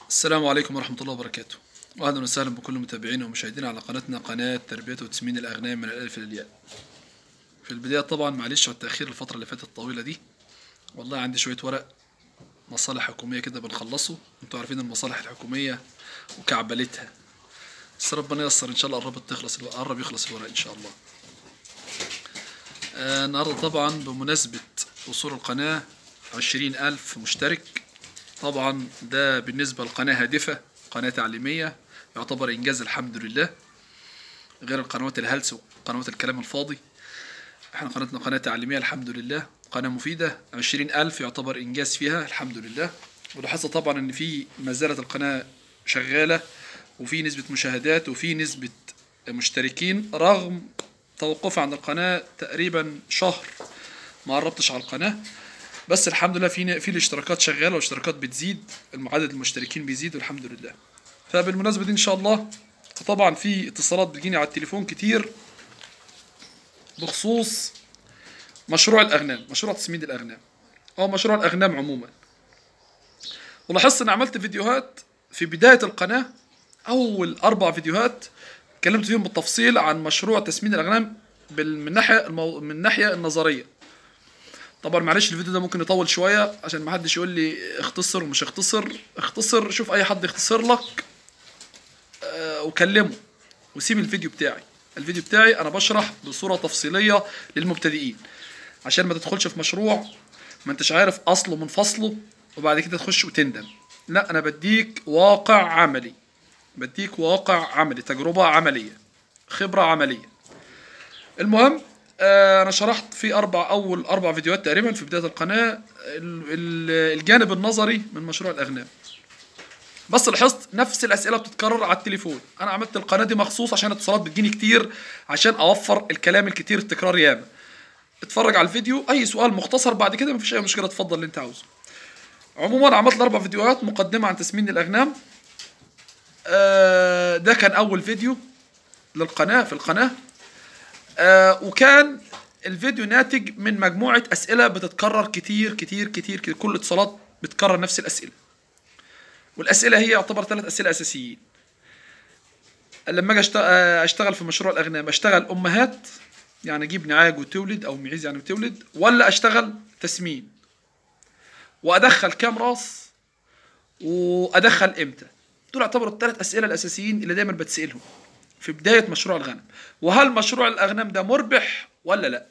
السلام عليكم ورحمة الله وبركاته وأهلا وسهلا بكل متابعينا ومشاهدينا على قناتنا قناة تربية وتسمين الأغنام من الألف للياء في البداية طبعا معلش على التأخير الفترة اللي فاتت الطويلة دي والله عندي شوية ورق مصالح حكومية كده بنخلصه انتوا عارفين المصالح الحكومية وكعبلتها بس ربنا ييسر إن شاء الله قربت تخلص الو- قرب يخلص الورق إن شاء الله آه النهاردة طبعا بمناسبة وصول القناة عشرين ألف مشترك طبعا ده بالنسبة لقناة هادفة قناة تعليمية يعتبر إنجاز الحمد لله غير القنوات الهلس وقنوات الكلام الفاضي احنا قناتنا قناة تعليمية الحمد لله قناة مفيدة عشرين ألف يعتبر إنجاز فيها الحمد لله ولاحظت طبعا إن في ما زالت القناة شغالة وفي نسبة مشاهدات وفي نسبة مشتركين رغم توقفها عن القناة تقريبا شهر ما قربتش على القناة بس الحمد لله في في الاشتراكات شغاله والاشتراكات بتزيد عدد المشتركين بيزيد والحمد لله فبالمناسبه دي ان شاء الله طبعا في اتصالات بتجيني على التليفون كتير بخصوص مشروع الاغنام مشروع تسميد الاغنام او مشروع الاغنام عموما ولاحظت ان عملت فيديوهات في بدايه القناه اول اربع فيديوهات اتكلمت فيهم بالتفصيل عن مشروع تسمين الاغنام بال- من ناحيه المو... من الناحيه النظريه طبعا معلش الفيديو ده ممكن يطول شويه عشان ما حدش يقول لي اختصر ومش اختصر اختصر شوف اي حد يختصر لك آه، وكلمه وسيب الفيديو بتاعي الفيديو بتاعي انا بشرح بصوره تفصيليه للمبتدئين عشان ما تدخلش في مشروع ما انتش عارف اصله من فصله وبعد كده تخش وتندم لا انا بديك واقع عملي بديك واقع عملي تجربه عمليه خبره عمليه المهم آه، انا شرحت في اربع اول اربع فيديوهات تقريبا في بدايه القناه ال- ال- الجانب النظري من مشروع الاغنام بس لاحظت نفس الاسئله بتتكرر على التليفون انا عملت القناه دي مخصوص عشان الاتصالات بتجيني كتير عشان اوفر الكلام الكتير التكرار ياما اتفرج على الفيديو اي سؤال مختصر بعد كده مفيش اي مشكله اتفضل اللي انت عاوزه عموما عملت اربع فيديوهات مقدمه عن تسمين الاغنام آه، ده كان اول فيديو للقناه في القناه آه وكان الفيديو ناتج من مجموعة أسئلة بتتكرر كتير كتير كتير, كتير كل اتصالات بتكرر نفس الأسئلة والأسئلة هي يعتبر ثلاث أسئلة أساسيين لما أجي أشت- آه، أشتغل في مشروع الأغنام أشتغل أمهات يعني أجيب نعاج وتولد أو معيز يعني وتولد ولا أشتغل تسمين وأدخل كام راس وأدخل إمتى دول يعتبروا الثلاث أسئلة الأساسيين اللي دايما بتسألهم في بداية مشروع الغنم وهل مشروع الأغنام ده مربح ولا لا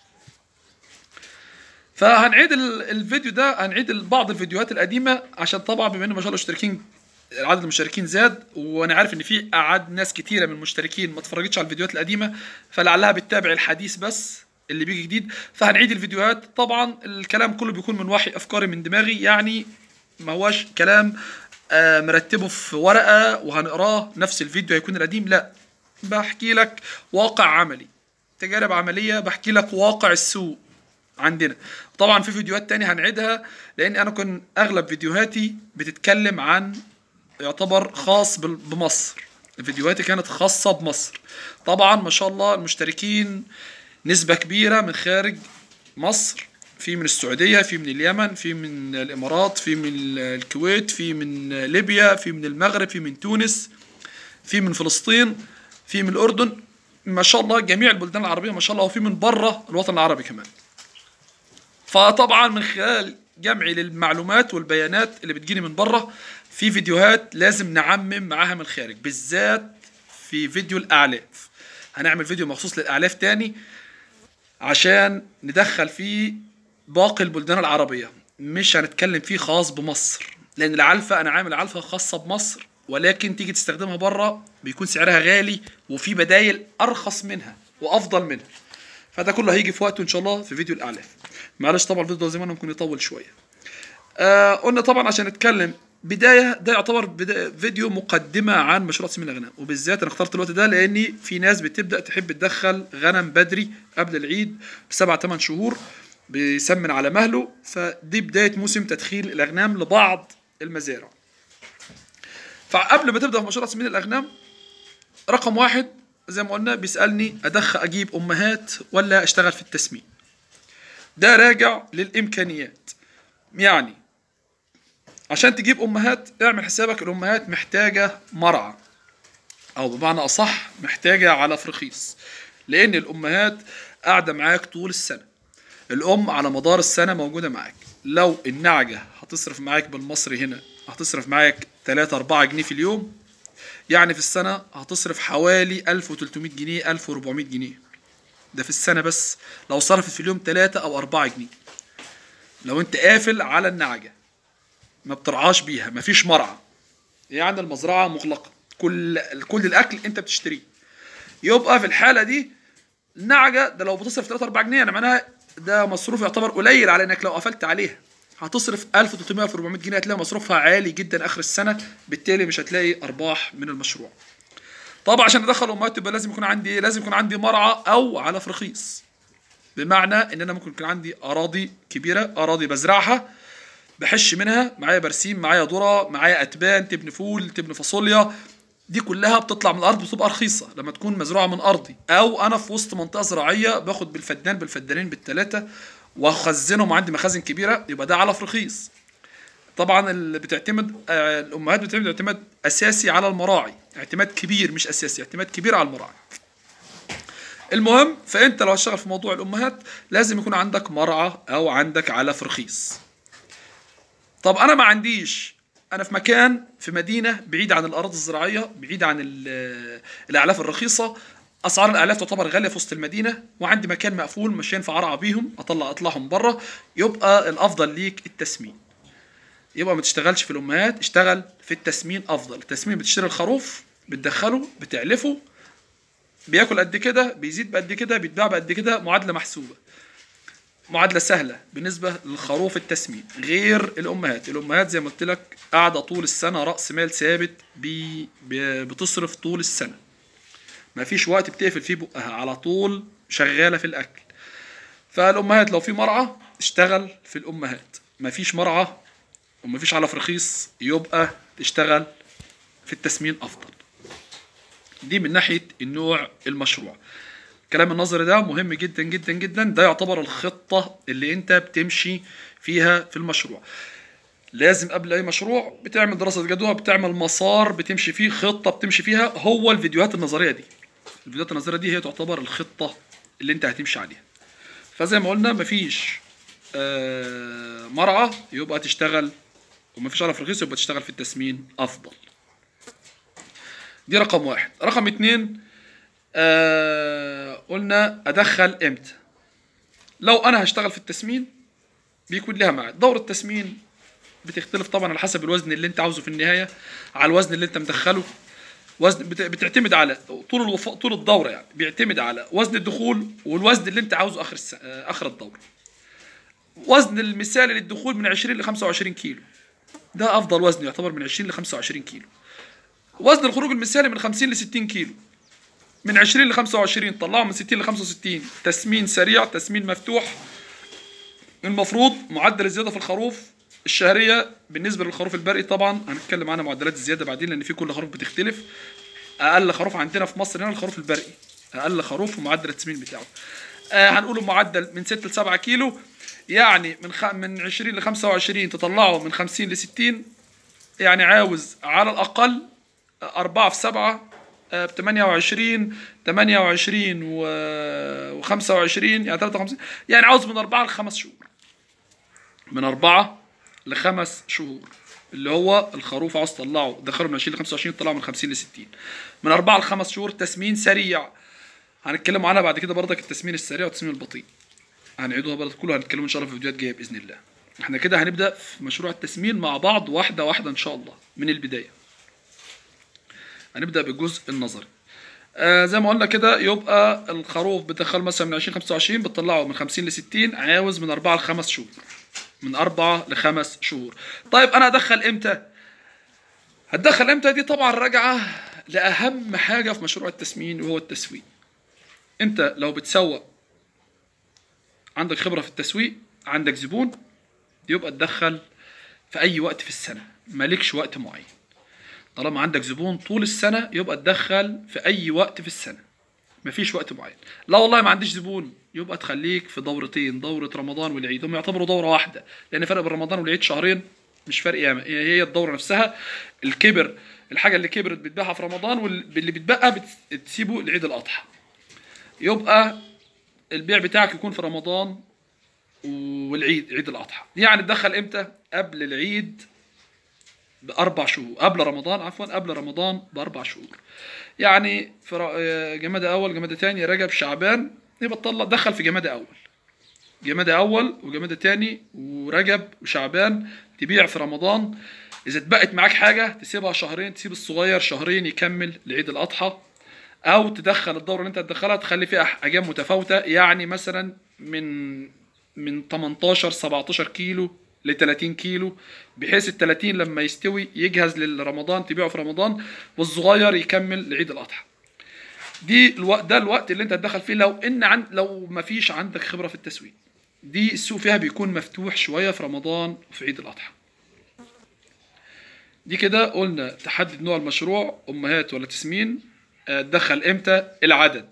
فهنعيد ال- الفيديو ده هنعيد ال- بعض الفيديوهات القديمة عشان طبعا بما ان ما شاء الله المشتركين عدد المشتركين زاد وانا عارف ان في اعاد ناس كتيره من المشتركين ما اتفرجتش على الفيديوهات القديمه فلعلها بتتابع الحديث بس اللي بيجي جديد فهنعيد الفيديوهات طبعا الكلام كله بيكون من وحي افكاري من دماغي يعني ما هواش كلام آه، مرتبه في ورقه وهنقراه نفس الفيديو هيكون القديم لا بحكي لك واقع عملي تجارب عمليه بحكي لك واقع السوق عندنا طبعا في فيديوهات تاني هنعيدها لان انا كنت اغلب فيديوهاتي بتتكلم عن يعتبر خاص بال- بمصر فيديوهاتي كانت خاصة بمصر طبعا ما شاء الله المشتركين نسبة كبيرة من خارج مصر في من السعودية في من اليمن في من الإمارات في من الكويت في من ليبيا في من المغرب في من تونس في من فلسطين في من الأردن ما شاء الله جميع البلدان العربية ما شاء الله وفي من بره الوطن العربي كمان فطبعا من خلال جمعي للمعلومات والبيانات اللي بتجيني من بره في فيديوهات لازم نعمم معاها من الخارج بالذات في فيديو الاعلاف هنعمل فيديو مخصوص للاعلاف تاني عشان ندخل فيه باقي البلدان العربية مش هنتكلم فيه خاص بمصر لان العلفة انا عامل علفة خاصة بمصر ولكن تيجي تستخدمها بره بيكون سعرها غالي وفي بدايل ارخص منها وافضل منها فده كله هيجي في وقته ان شاء الله في فيديو الاعلاف معلش طبعا الفيديو ده زي ما أنا ممكن يطول شويه آه قلنا طبعا عشان نتكلم بدايه ده يعتبر بدا فيديو مقدمه عن مشروع تسمين الاغنام وبالذات انا اخترت الوقت ده لاني في ناس بتبدا تحب تدخل غنم بدري قبل العيد بسبع ثمان شهور بيسمن على مهله فدي بدايه موسم تدخيل الاغنام لبعض المزارع فقبل ما تبدا في مشروع تسمين الاغنام رقم واحد زي ما قلنا بيسالني ادخل اجيب امهات ولا اشتغل في التسمين ده راجع للامكانيات يعني عشان تجيب امهات اعمل حسابك الامهات محتاجه مرعى او بمعنى اصح محتاجه علف رخيص لان الامهات قاعده معاك طول السنه الام على مدار السنه موجوده معاك لو النعجه هتصرف معاك بالمصري هنا هتصرف معاك 3 4 جنيه في اليوم يعني في السنه هتصرف حوالي 1300 جنيه 1400 جنيه ده في السنه بس لو صرفت في اليوم 3 او 4 جنيه لو انت قافل على النعجه ما بترعاش بيها مفيش مرعى يعني المزرعه مغلقه كل كل الاكل انت بتشتريه يبقى في الحاله دي النعجه ده لو بتصرف 3 4 جنيه يعني معناها ده مصروف يعتبر قليل على انك لو قفلت عليها هتصرف 1300 في 400 جنيه هتلاقي مصروفها عالي جدا اخر السنه بالتالي مش هتلاقي ارباح من المشروع طبعا عشان ادخل امهات يبقى لازم يكون عندي لازم يكون عندي مرعى او علف رخيص بمعنى ان انا ممكن يكون عندي اراضي كبيره اراضي بزرعها بحش منها معايا برسيم معايا ذره معايا اتبان تبني فول تبني فاصوليا دي كلها بتطلع من الارض بتبقى رخيصه لما تكون مزروعه من ارضي او انا في وسط منطقه زراعيه باخد بالفدان بالفدانين بالثلاثه واخزنهم عندي مخازن كبيره يبقى ده علف رخيص طبعا اللي بتعتمد آه، الامهات بتعتمد اعتماد اساسي على المراعي اعتماد كبير مش اساسي اعتماد كبير على المراعي المهم فانت لو هتشتغل في موضوع الامهات لازم يكون عندك مرعى او عندك علف رخيص طب انا ما عنديش انا في مكان في مدينه بعيد عن الاراضي الزراعيه بعيد عن ال- الاعلاف الرخيصه اسعار الاعلاف تعتبر غاليه في وسط المدينه وعندي مكان مقفول مش ينفع ارعى بيهم اطلع اطلعهم بره يبقى الافضل ليك التسمين يبقى ما تشتغلش في الامهات اشتغل في التسمين افضل التسمين بتشتري الخروف بتدخله بتعلفه بياكل قد كده بيزيد بقد كده بيتباع بقد كده معادله محسوبه معادله سهله بالنسبه للخروف التسمين غير الامهات الامهات زي ما قلت لك قاعده طول السنه راس مال ثابت بي بي- بتصرف طول السنه ما فيش وقت بتقفل فيه بقها على طول شغاله في الاكل فالامهات لو في مرعى اشتغل في الامهات ما فيش مرعى وما فيش علف رخيص يبقى تشتغل في التسمين افضل دي من ناحيه النوع المشروع الكلام النظري ده مهم جدا جدا جدا ده يعتبر الخطه اللي انت بتمشي فيها في المشروع لازم قبل اي مشروع بتعمل دراسه جدوى بتعمل مسار بتمشي فيه خطه بتمشي فيها هو الفيديوهات النظريه دي الفيديوهات النظريه دي هي تعتبر الخطه اللي انت هتمشي عليها فزي ما قلنا مفيش آه، مرعى يبقى تشتغل ومفيش علف رخيص يبقى تشتغل في التسمين افضل دي رقم واحد رقم اتنين آه قلنا ادخل امتى لو انا هشتغل في التسمين بيكون لها ميعاد دورة التسمين بتختلف طبعا على حسب الوزن اللي انت عاوزه في النهايه على الوزن اللي انت مدخله وزن بت- بتعتمد على طول الوف... طول الدوره يعني بيعتمد على وزن الدخول والوزن اللي انت عاوزه اخر الس... آه، اخر الدوره وزن المثالي للدخول من 20 ل 25 كيلو ده افضل وزن يعتبر من 20 ل 25 كيلو وزن الخروج المثالي من 50 ل 60 كيلو من 20 ل 25 طلعوا من 60 ل 65 تسمين سريع تسمين مفتوح المفروض معدل الزياده في الخروف الشهريه بالنسبه للخروف البري طبعا هنتكلم عنها معدلات الزياده بعدين لان في كل خروف بتختلف اقل خروف عندنا في مصر هنا الخروف البري اقل خروف ومعدل التسمين بتاعه آه هنقوله معدل من 6 ل 7 كيلو يعني من خ... من 20 ل 25 تطلعه من 50 ل 60 يعني عاوز على الاقل 4 في 7 ب 28 28 و 25 يعني 53 يعني عاوز من 4 ل 5 شهور من 4 ل 5 شهور اللي هو الخروف عاوز تطلعه دخله من 20 ل 25 طلعه من 50 ل 60 من 4 ل 5 شهور تسمين سريع هنتكلم عنها بعد كده برضك التسمين السريع والتسمين البطيء هنعيدوها برضه كله هنتكلم ان شاء الله في فيديوهات جايه باذن الله احنا كده هنبدا في مشروع التسمين مع بعض واحده واحده ان شاء الله من البدايه هنبدا بالجزء النظري آه زي ما قلنا كده يبقى الخروف بتدخله مثلا من 20 25 بتطلعه من 50 ل 60 عاوز من 4 ل 5 شهور من 4 ل 5 شهور طيب انا ادخل امتى هتدخل امتى دي طبعا راجعه لاهم حاجه في مشروع التسمين وهو التسويق انت لو بتسوق عندك خبره في التسويق عندك زبون يبقى تدخل في اي وقت في السنه مالكش وقت معين طالما عندك زبون طول السنه يبقى تدخل في اي وقت في السنه مفيش وقت معين لا والله ما عنديش زبون يبقى تخليك في دورتين دورة رمضان والعيد هم يعتبروا دورة واحدة لأن فرق بين رمضان والعيد شهرين مش فرق ياما هي هي الدوره نفسها الكبر الحاجه اللي كبرت بتبيعها في رمضان واللي بتبقى بتسيبه لعيد الاضحى يبقى البيع بتاعك يكون في رمضان والعيد عيد الاضحى يعني تدخل امتى قبل العيد باربع شهور قبل رمضان عفوا قبل رمضان باربع شهور يعني في ر- جمادى اول جمادى تاني رجب شعبان يبقى تطلع دخل في جمادى اول جمادى اول وجمادى تاني ورجب وشعبان تبيع في رمضان اذا اتبقت معاك حاجه تسيبها شهرين تسيب الصغير شهرين يكمل لعيد الاضحى او تدخل الدوره اللي انت تدخلها تخلي فيها احجام متفاوته يعني مثلا من من 18 17 كيلو ل 30 كيلو بحيث ال 30 لما يستوي يجهز لرمضان تبيعه في رمضان والصغير يكمل لعيد الاضحى دي الوقت ده الوقت اللي انت تدخل فيه لو ان عن لو ما فيش عندك خبره في التسويق دي السوق فيها بيكون مفتوح شويه في رمضان وفي عيد الاضحى دي كده قلنا تحدد نوع المشروع امهات ولا تسمين آه، تدخل امتى العدد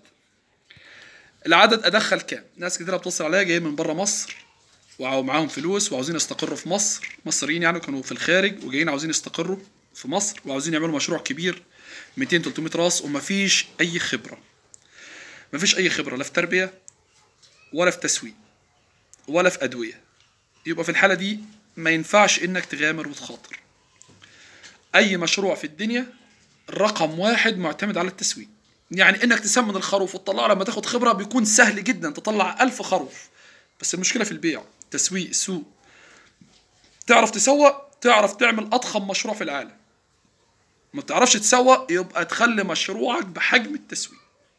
العدد ادخل كام ناس كتير بتوصل عليا جايين من بره مصر ومعاهم فلوس وعاوزين يستقروا في مصر مصريين يعني كانوا في الخارج وجايين عاوزين يستقروا في مصر وعاوزين يعملوا مشروع كبير 200 300 راس ومفيش اي خبره مفيش اي خبره لا في تربيه ولا في تسويق ولا في ادويه يبقى في الحاله دي ما ينفعش انك تغامر وتخاطر اي مشروع في الدنيا رقم واحد معتمد على التسويق يعني انك تسمن الخروف وتطلعه لما تاخد خبره بيكون سهل جدا تطلع ألف خروف بس المشكله في البيع تسويق السوق تعرف تسوق تعرف تعمل اضخم مشروع في العالم ما بتعرفش تسوق يبقى تخلي مشروعك بحجم التسويق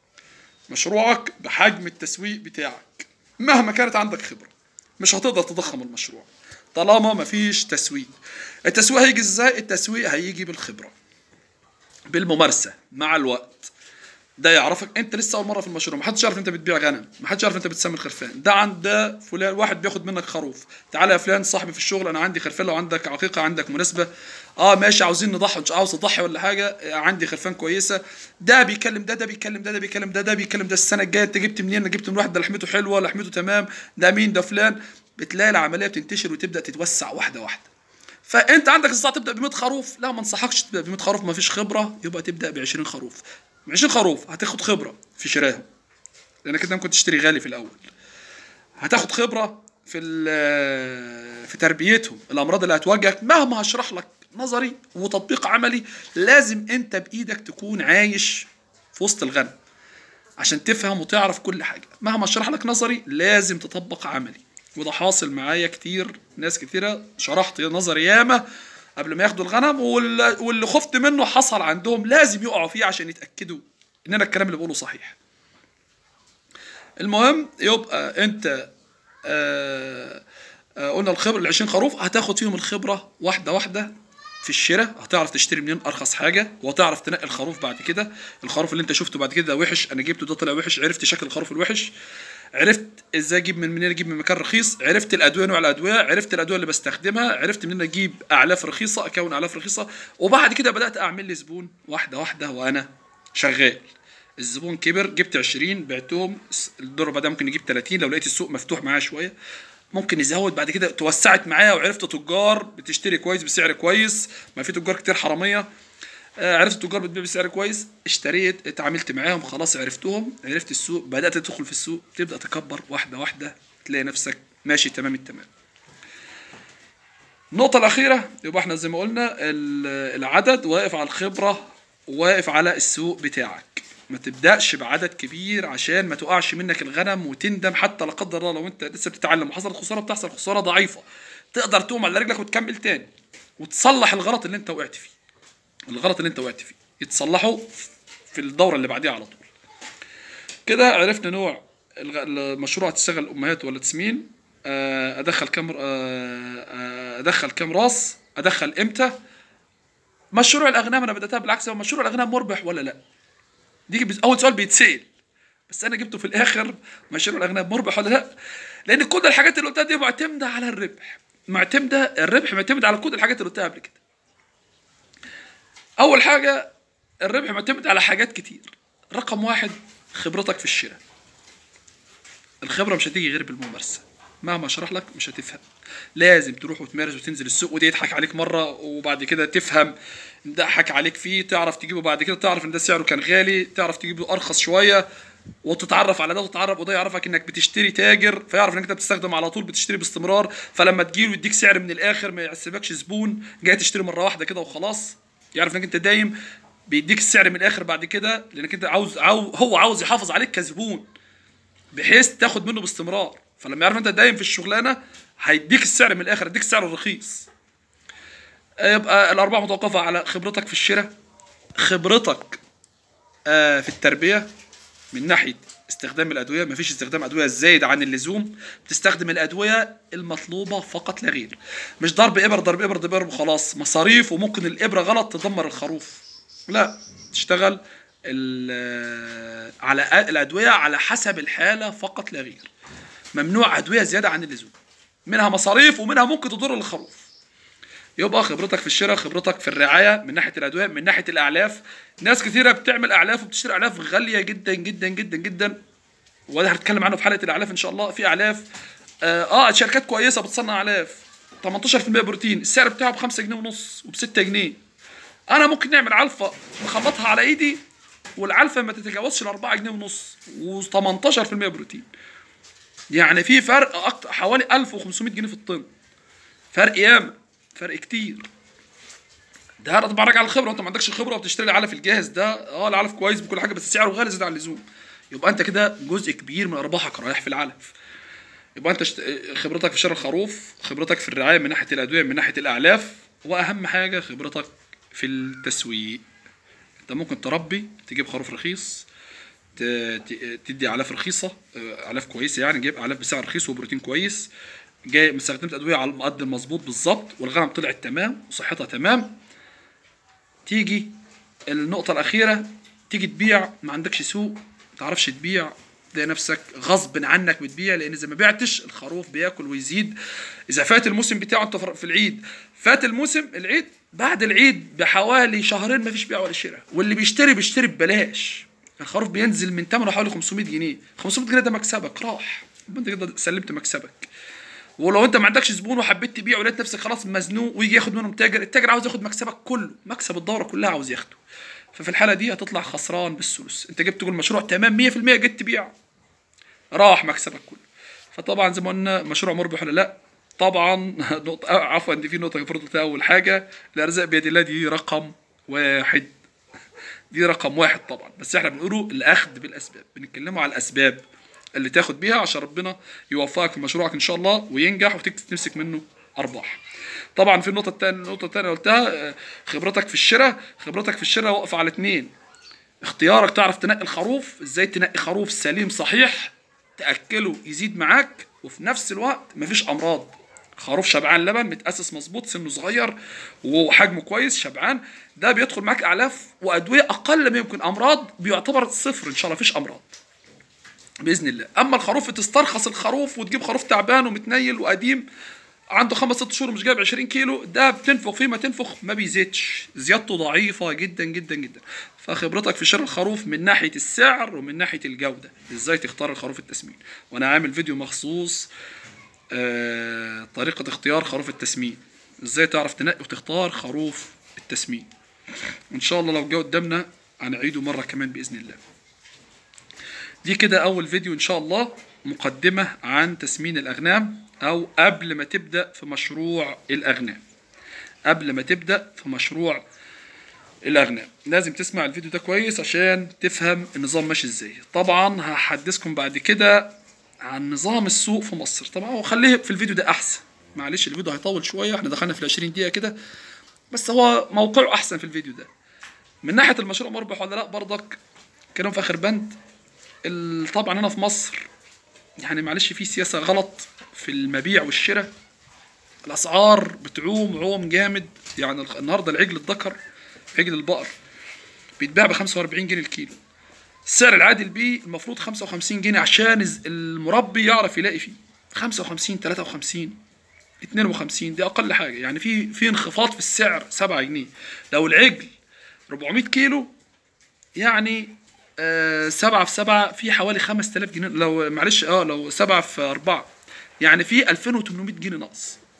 مشروعك بحجم التسويق بتاعك مهما كانت عندك خبره مش هتقدر تضخم المشروع طالما مفيش تسويق التسويق هيجي ازاي التسويق هيجي بالخبره بالممارسه مع الوقت ده يعرفك انت لسه اول مره في المشروع محدش يعرف انت بتبيع غنم محدش يعرف انت بتسمي الخرفان ده عند ده فلان واحد بياخد منك خروف تعالى يا فلان صاحبي في الشغل انا عندي خرفان لو عندك عقيقه عندك مناسبه اه ماشي عاوزين نضحي مش عاوز تضحي ولا حاجه آه، عندي خرفان كويسه ده بيكلم ده ده بيكلم ده ده بيكلم ده ده بيكلم ده السنه الجايه انت جبت منين انا جبت من واحد ده لحمته حلوه لحمته تمام ده مين ده فلان بتلاقي العمليه بتنتشر وتبدا تتوسع واحده واحده فانت عندك استطاعه تبدا ب 100 خروف لا ما انصحكش تبدا ب 100 خروف ما فيش خبره يبقى تبدا ب 20 خروف 20 خروف هتاخد خبره في شرائهم لانك انت ممكن تشتري غالي في الاول هتاخد خبره في ال- في تربيتهم الامراض اللي هتواجهك مهما هشرح لك نظري وتطبيق عملي لازم انت بايدك تكون عايش في وسط الغنم عشان تفهم وتعرف كل حاجه مهما اشرح لك نظري لازم تطبق عملي وده حاصل معايا كتير ناس كتيره شرحت نظري ياما قبل ما ياخدوا الغنم واللي, واللي خفت منه حصل عندهم لازم يقعوا فيه عشان يتاكدوا ان انا الكلام اللي بقوله صحيح المهم يبقى انت آه آه قلنا الخبره ال 20 خروف هتاخد فيهم الخبره واحده واحده في الشراء هتعرف تشتري منين ارخص حاجه وهتعرف تنقي الخروف بعد كده الخروف اللي انت شفته بعد كده ده وحش انا جبته ده طلع وحش عرفت شكل الخروف الوحش عرفت ازاي اجيب من منين اجيب من مكان رخيص عرفت الادويه نوع الادويه عرفت الادويه اللي بستخدمها عرفت منين اجيب اعلاف رخيصه اكون اعلاف رخيصه وبعد كده بدات اعمل لي زبون واحده واحده وانا شغال الزبون كبر جبت 20 بعتهم الدور بعدها ممكن يجيب 30 لو لقيت السوق مفتوح معايا شويه ممكن يزود بعد كده توسعت معايا وعرفت تجار بتشتري كويس بسعر كويس ما في تجار كتير حراميه آه، عرفت التجار بتبيع بسعر كويس اشتريت اتعاملت معاهم خلاص عرفتهم عرفت السوق بدات تدخل في السوق تبدا تكبر واحده واحده تلاقي نفسك ماشي تمام التمام النقطة الأخيرة يبقى احنا زي ما قلنا ال- العدد واقف على الخبرة واقف على السوق بتاعك ما تبدأش بعدد كبير عشان ما تقعش منك الغنم وتندم حتى لا قدر الله لو انت لسه بتتعلم وحصلت خسارة بتحصل خسارة ضعيفة تقدر تقوم على رجلك وتكمل تاني وتصلح الغلط اللي انت وقعت فيه الغلط اللي انت وقعت فيه يتصلحوا في الدورة اللي بعديها على طول كده عرفنا نوع الغ- المشروع تشتغل امهات ولا تسمين آه، ادخل كم آه، آه، ادخل كم راس ادخل امتى مشروع الاغنام انا بداتها بالعكس هو مشروع الاغنام مربح ولا لا دي بي- اول سؤال بيتسال بس انا جبته في الاخر مشروع الاغنام مربح ولا لا لان كل الحاجات اللي قلتها دي معتمده على الربح معتمده الربح معتمد على كل الحاجات اللي قلتها قبل كده اول حاجه الربح معتمد على حاجات كتير رقم واحد خبرتك في الشراء الخبره مش هتيجي غير بالممارسه مهما اشرح لك مش هتفهم لازم تروح وتمارس وتنزل السوق وده يضحك عليك مره وبعد كده تفهم ده حك عليك فيه تعرف تجيبه بعد كده تعرف ان ده سعره كان غالي تعرف تجيبه ارخص شويه وتتعرف على ده وتتعرف وده يعرفك انك بتشتري تاجر فيعرف انك انت بتستخدم على طول بتشتري باستمرار فلما تجيله يديك سعر من الاخر ما يحسبكش زبون جاي تشتري مره واحده كده وخلاص يعرف انك انت دايم بيديك السعر من الاخر بعد كده لانك انت عاوز عاو هو عاوز يحافظ عليك كزبون بحيث تاخد منه باستمرار فلما يعرف انت دايم في الشغلانه هيديك السعر من الاخر يديك السعر الرخيص يبقى الارباح متوقفه على خبرتك في الشراء خبرتك آه، في التربيه من ناحيه استخدام الادويه مفيش استخدام ادويه زايد عن اللزوم بتستخدم الادويه المطلوبه فقط لا غير مش ضرب ابر ضرب ابر ضرب ابر وخلاص مصاريف وممكن الابره غلط تدمر الخروف لا تشتغل ال- على الادويه على حسب الحاله فقط لا غير ممنوع ادويه زياده عن اللزوم منها مصاريف ومنها ممكن تضر الخروف يبقى خبرتك في الشراء خبرتك في الرعايه من ناحيه الادويه من ناحيه الاعلاف ناس كثيره بتعمل اعلاف وبتشتري اعلاف غاليه جدا جدا جدا جدا وده هنتكلم عنه في حلقه الاعلاف ان شاء الله في اعلاف اه, آه شركات كويسه بتصنع اعلاف 18% بروتين السعر بتاعه ب 5 جنيه ونص وب 6 جنيه انا ممكن نعمل علفه نخلطها على ايدي والعلفه ما تتجاوزش ال 4 جنيه ونص و18% بروتين يعني في فرق أكتر حوالي 1500 جنيه في الطن فرق ياما فرق كتير ده هذا طبعا راجع على الخبره انت ما عندكش خبره وبتشتري العلف الجاهز ده اه العلف كويس بكل حاجه بس سعره غالي زياده عن اللزوم يبقى انت كده جزء كبير من ارباحك رايح في العلف يبقى انت شت... خبرتك في شراء الخروف خبرتك في الرعايه من ناحيه الادويه من ناحيه الاعلاف واهم حاجه خبرتك في التسويق انت ممكن تربي تجيب خروف رخيص ت... ت... تدي اعلاف رخيصه اه، اعلاف كويسه يعني جايب اعلاف بسعر رخيص وبروتين كويس جاي استخدمت ادويه على المقد المظبوط بالظبط والغنم طلعت تمام وصحتها تمام تيجي النقطة الأخيرة تيجي تبيع ما عندكش سوق ما تعرفش تبيع تلاقي نفسك غصب عنك بتبيع لأن إذا ما بعتش الخروف بياكل ويزيد إذا فات الموسم بتاعه أنت في العيد فات الموسم العيد بعد العيد بحوالي شهرين ما فيش بيع ولا شراء واللي بيشتري بيشتري ببلاش الخروف بينزل من ثمنه حوالي 500 جنيه 500 جنيه ده مكسبك راح يبقى انت كده سلمت مكسبك ولو انت ما عندكش زبون وحبيت تبيع ولقيت نفسك خلاص مزنوق ويجي ياخد منهم تاجر التاجر عاوز ياخد مكسبك كله مكسب الدوره كلها عاوز ياخده ففي الحاله دي هتطلع خسران بالثلث انت جبت كل مشروع تمام 100% جيت تبيع راح مكسبك كله فطبعا زي ما قلنا مشروع مربح ولا لا طبعا نقطة عفوا دي في نقطة المفروض قلتها أول حاجة الأرزاق بيد الله دي رقم واحد دي رقم واحد طبعا بس احنا بنقوله الأخذ بالأسباب بنتكلموا على الأسباب اللي تاخد بيها عشان ربنا يوفقك في مشروعك ان شاء الله وينجح وتمسك منه ارباح طبعا في النقطه الثانيه النقطه الثانيه قلتها آه، خبرتك في الشراء خبرتك في الشراء واقفه على اتنين اختيارك تعرف تنقي الخروف ازاي تنقي خروف سليم صحيح تاكله يزيد معاك وفي نفس الوقت مفيش امراض خروف شبعان لبن متاسس مظبوط سنه صغير وحجمه كويس شبعان ده بيدخل معاك اعلاف وادويه اقل ما يمكن امراض بيعتبر صفر ان شاء الله مفيش امراض باذن الله اما الخروف تسترخص الخروف وتجيب خروف تعبان ومتنيل وقديم عنده خمس ست شهور مش جايب 20 كيلو ده بتنفخ فيه ما تنفخ ما بيزيدش زيادته ضعيفه جدا جدا جدا فخبرتك في شراء الخروف من ناحيه السعر ومن ناحيه الجوده ازاي تختار الخروف التسمين وانا عامل فيديو مخصوص آه طريقه اختيار خروف التسمين ازاي تعرف تنقي وتختار خروف التسمين ان شاء الله لو جه قدامنا هنعيده مره كمان باذن الله دي كده اول فيديو ان شاء الله مقدمة عن تسمين الاغنام او قبل ما تبدأ في مشروع الاغنام قبل ما تبدأ في مشروع الاغنام لازم تسمع الفيديو ده كويس عشان تفهم النظام ماشي ازاي طبعا هحدثكم بعد كده عن نظام السوق في مصر طبعا وخليه في الفيديو ده احسن معلش الفيديو هيطول شوية احنا دخلنا في 20 دقيقة كده بس هو موقعه احسن في الفيديو ده من ناحية المشروع مربح ولا لا برضك كانوا في اخر بند ال- طبعا هنا في مصر يعني معلش في سياسة غلط في المبيع والشراء الأسعار بتعوم عوم جامد يعني الخ- النهاردة العجل الذكر عجل البقر بيتباع ب 45 جنيه الكيلو السعر العادل بيه المفروض 55 جنيه عشان الز- المربي يعرف يلاقي فيه 55 53 52 دي أقل حاجة يعني في في انخفاض في السعر 7 جنيه لو العجل 400 كيلو يعني آه، سبعة في سبعة في حوالي 5000 جنيه لو معلش اه لو سبعة في أربعة يعني في 2800 جنيه نقص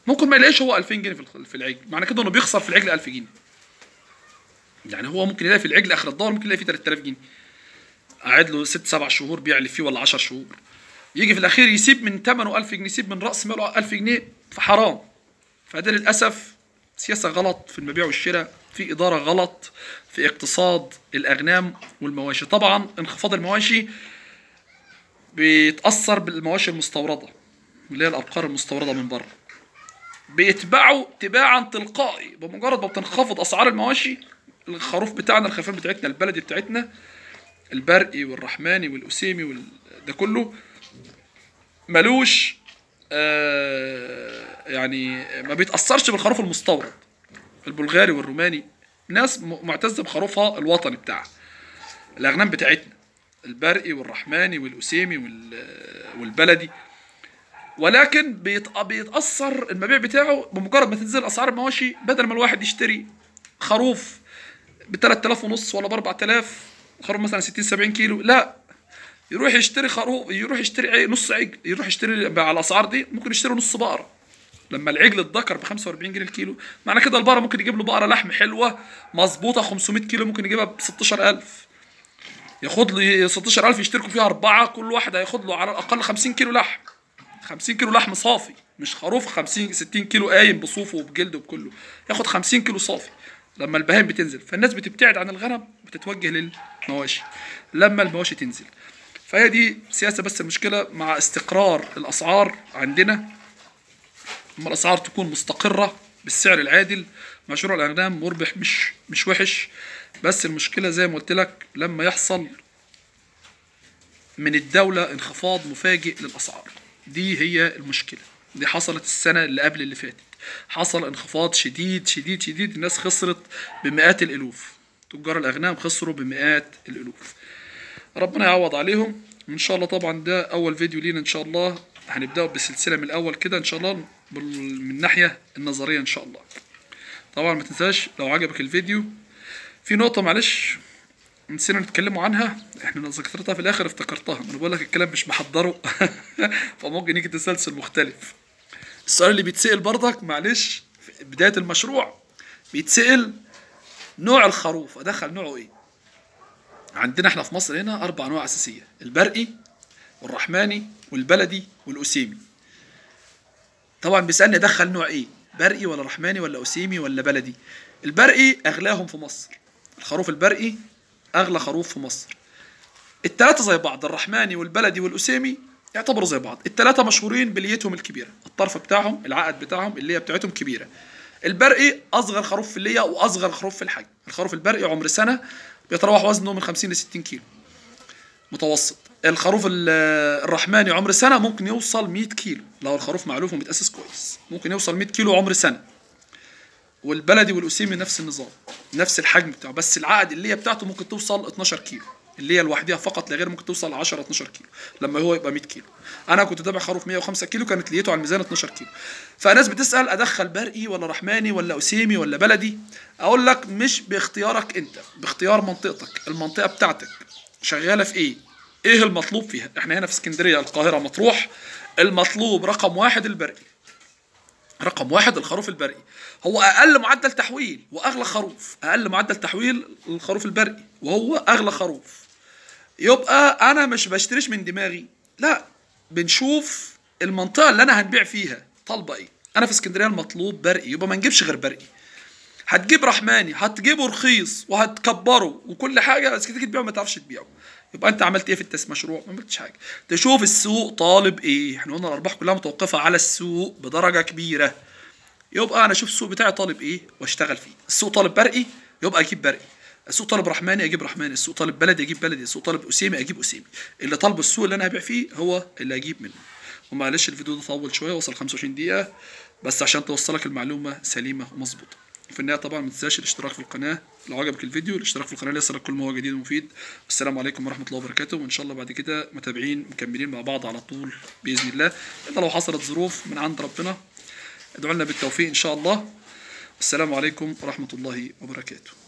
ممكن ما يلاقيش هو 2000 جنيه في الخ- في العجل معنى كده انه بيخسر في العجل 1000 جنيه يعني هو ممكن يلاقي في العجل اخر الدور ممكن يلاقي فيه 3000 جنيه قاعد له ست سبع شهور بيعلف فيه ولا 10 شهور يجي في الاخير يسيب من ثمنه 1000 جنيه يسيب من راس ماله 1000 جنيه فحرام فده للاسف سياسه غلط في المبيع والشراء في اداره غلط في اقتصاد الاغنام والمواشي طبعا انخفاض المواشي بيتاثر بالمواشي المستورده اللي هي الابقار المستورده من بره بيتباعوا تباعا تلقائي بمجرد ما بتنخفض اسعار المواشي الخروف بتاعنا الخرفان بتاعتنا البلدي بتاعتنا البرقي والرحماني والاسيمي وال... ده كله ملوش آه يعني ما بيتاثرش بالخروف المستورد البلغاري والروماني ناس م- معتزه بخروفها الوطني بتاعها الاغنام بتاعتنا البرقي والرحماني والاسيمي وال... والبلدي ولكن بيت... بيتاثر المبيع بتاعه بمجرد ما تنزل اسعار المواشي بدل ما الواحد يشتري خروف ب 3000 ونص ولا ب 4000 خروف مثلا 60 70 كيلو لا يروح يشتري خروف يروح يشتري عي- نص عجل يروح يشتري على الاسعار دي ممكن يشتري نص بقره لما العجل اتذكر ب 45 جنيه الكيلو معنى كده البقره ممكن يجيب له بقره لحم حلوه مظبوطه 500 كيلو ممكن يجيبها ب 16000 ياخد له 16000 يشتركوا فيها اربعه كل واحد هياخد له على الاقل 50 كيلو لحم 50 كيلو لحم صافي مش خروف 50 60 كيلو قايم بصوفه وبجلده وبكله ياخد 50 كيلو صافي لما البهائم بتنزل فالناس بتبتعد عن الغنم بتتوجه للمواشي لما المواشي تنزل فهي دي سياسه بس المشكله مع استقرار الاسعار عندنا لما الاسعار تكون مستقره بالسعر العادل مشروع الاغنام مربح مش مش وحش بس المشكله زي ما قلت لك لما يحصل من الدولة انخفاض مفاجئ للأسعار دي هي المشكلة دي حصلت السنة اللي قبل اللي فاتت حصل انخفاض شديد شديد شديد الناس خسرت بمئات الألوف تجار الأغنام خسروا بمئات الألوف ربنا يعوض عليهم وإن شاء الله طبعا ده أول فيديو لينا إن شاء الله هنبدأ بسلسلة من الأول كده إن شاء الله بال- من الناحية النظرية إن شاء الله طبعا ما تنساش لو عجبك الفيديو في نقطة معلش نسينا نتكلموا عنها احنا ذكرتها في الاخر افتكرتها انا بقول لك الكلام مش محضره فممكن يجي تسلسل مختلف السؤال اللي بيتسأل برضك معلش في بداية المشروع بيتسأل نوع الخروف ادخل نوعه ايه عندنا احنا في مصر هنا اربع انواع اساسيه البرقي والرحماني والبلدي والاسيمي طبعا بيسالني ادخل نوع ايه برقي ولا رحماني ولا اسيمي ولا بلدي البرقي اغلاهم في مصر الخروف البرقي اغلى خروف في مصر التلاتة زي بعض الرحماني والبلدي والاسيمي يعتبروا زي بعض التلاتة مشهورين بليتهم الكبيرة الطرف بتاعهم العقد بتاعهم اللية بتاعتهم كبيرة البرقي اصغر خروف في اللية واصغر خروف في الحجم الخروف البرقي عمر سنة بيتراوح وزنه من 50 ل 60 كيلو متوسط الخروف ال- الرحماني عمر سنة ممكن يوصل 100 كيلو لو الخروف معلوف ومتأسس كويس ممكن يوصل 100 كيلو عمر سنة والبلدي والأسيمي نفس النظام نفس الحجم بتاعه بس العقد اللي هي بتاعته ممكن توصل 12 كيلو اللي هي لوحدها فقط لا غير ممكن توصل 10 12 كيلو لما هو يبقى 100 كيلو انا كنت تابع خروف 105 كيلو كانت ليته على الميزان 12 كيلو فناس بتسال ادخل برقي ولا رحماني ولا اسيمي ولا بلدي اقول لك مش باختيارك انت باختيار منطقتك المنطقه بتاعتك شغاله في ايه ايه المطلوب فيها احنا هنا في اسكندريه القاهره مطروح المطلوب رقم واحد البرقي رقم واحد الخروف البرقي هو اقل معدل تحويل واغلى خروف اقل معدل تحويل الخروف البرقي وهو اغلى خروف يبقى انا مش بشتريش من دماغي لا بنشوف المنطقه اللي انا هنبيع فيها طالبه ايه انا في اسكندريه المطلوب برقي يبقى ما نجيبش غير برقي هتجيب رحماني هتجيبه رخيص وهتكبره وكل حاجه بس تيجي تبيعه ما تعرفش تبيعه يبقى انت عملت ايه في التس مشروع ما عملتش حاجه تشوف السوق طالب ايه احنا قلنا الارباح كلها متوقفه على السوق بدرجه كبيره يبقى انا اشوف السوق بتاعي طالب ايه واشتغل فيه السوق طالب برقي يبقى اجيب برقي السوق طالب رحماني اجيب رحماني السوق طالب بلدي اجيب بلدي السوق طالب اسيمي اجيب اسيمي اللي طالبه السوق اللي انا هبيع فيه هو اللي اجيب منه ومعلش الفيديو ده طول شويه وصل 25 دقيقه بس عشان توصلك المعلومه سليمه ومظبوطه في النهايه طبعا ما تنساش الاشتراك في القناه لو عجبك الفيديو الاشتراك في القناه ليصلك كل ما هو جديد ومفيد والسلام عليكم ورحمه الله وبركاته وان شاء الله بعد كده متابعين مكملين مع بعض على طول باذن الله الا لو حصلت ظروف من عند ربنا ادعوا لنا بالتوفيق ان شاء الله والسلام عليكم ورحمه الله وبركاته